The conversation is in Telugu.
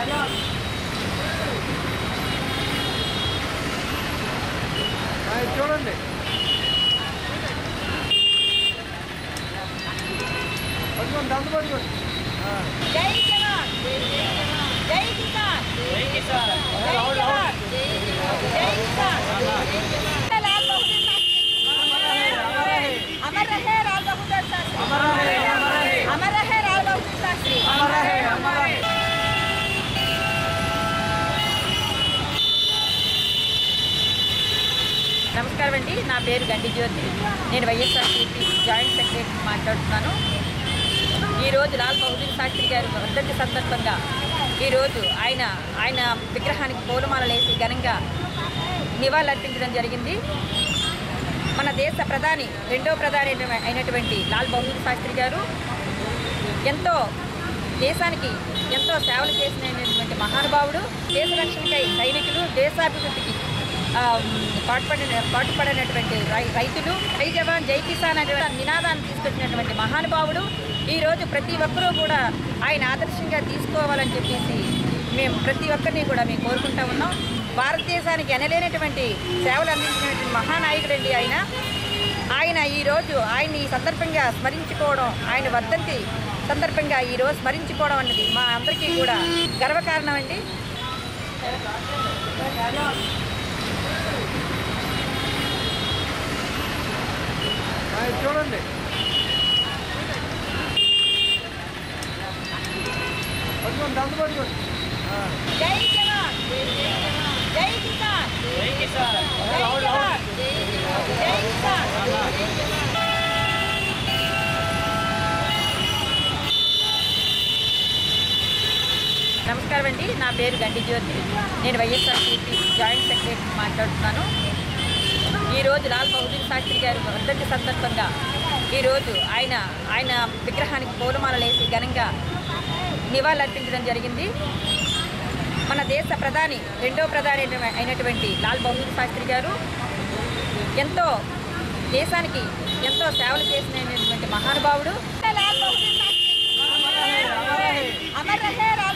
చూడండి పట్టుకోండి దండ పట్టుకోండి జై జవాన్ జై కిసాన్ జై కిసాన్ జై జవాన్ జై కిసాన్ లాల్ బహదూర్ శాస్త్రి అమర్ రహే లాల్ బహదూర్ శాస్త్రి అమర్ రహే లాల్ బహదూర్ శాస్త్రి నమస్కారం అండి నా పేరు గండి జ్యోతి నేను వైఎస్ఆర్సీపీ జాయింట్ సెక్రటరీ మాట్లాడుతున్నాను ఈరోజు లాల్ బహదూర్ శాస్త్రి గారి వర్ధంతి సందర్భంగా ఈరోజు ఆయన ఆయన విగ్రహానికి పూలమాలలు వేసి ఘనంగా నివాళులర్పించడం జరిగింది మన దేశ ప్రధాని రెండో ప్రధాని అయిన- అయినటువంటి లాల్ బహదూర్ శాస్త్రి గారు ఎంతో దేశానికి ఎంతో సేవలు చేసినటువంటి మహానుభావుడు దేశ రక్షణకై సైనికులు దేశాభివృద్ధికి ఆ, పాటుపడిన పాటుపడినటువంటి రై- రైతులు జై జవాన్ జై కిసాన్ అనే నినాదాన్ని తీసుకొచ్చినటువంటి మహానుభావుడు ఈరోజు ప్రతి ఒక్కరూ కూడా ఆయన ఆదర్శంగా తీసుకోవాలని చెప్పేసి మేము ప్రతి ఒక్కరిని కూడా మేము కోరుకుంటా ఉన్నాం భారతదేశానికి ఎనలేనటువంటి సేవలు అందించినటువంటి మహానాయకుడండి ఆయన ఆయన ఈరోజు ఆయన ఈ సందర్భంగా స్మరించుకోవడం ఆయన వర్ధంతి సందర్భంగా ఈరోజు స్మరించుకోవడం అన్నది మా అందరికీ కూడా గర్వకారణం అండి చూడండి పట్టుకోండి దండ పట్టుకోండి జై జవాన్ జై కిసాన్ జై జవాన్ జై కిసాన్ నమస్కారం అండి నా పేరు గండి జ్యోతి నేను వైఎస్ఆర్సీపీ జాయింట్ సెక్రటరీ మాట్లాడుతున్నాను ఈరోజు లాల్ బహదూర్ శాస్త్రి గారి వర్ధంతి సందర్భంగా ఈరోజు ఆయన ఆయన విగ్రహానికి పూలమాలలు వేసి ఘనంగా నివాళులర్పించడం జరిగింది మన దేశ ప్రధాని రెండో ప్రధాని అయిన- అయినటువంటి లాల్ బహదూర్ శాస్త్రి గారు ఎంతో దేశానికి ఎంతో సేవలు చేసినటువంటి మహానుభావుడు లాల్ బహదూర్ శాస్త్రి అమర్ రహే లాల్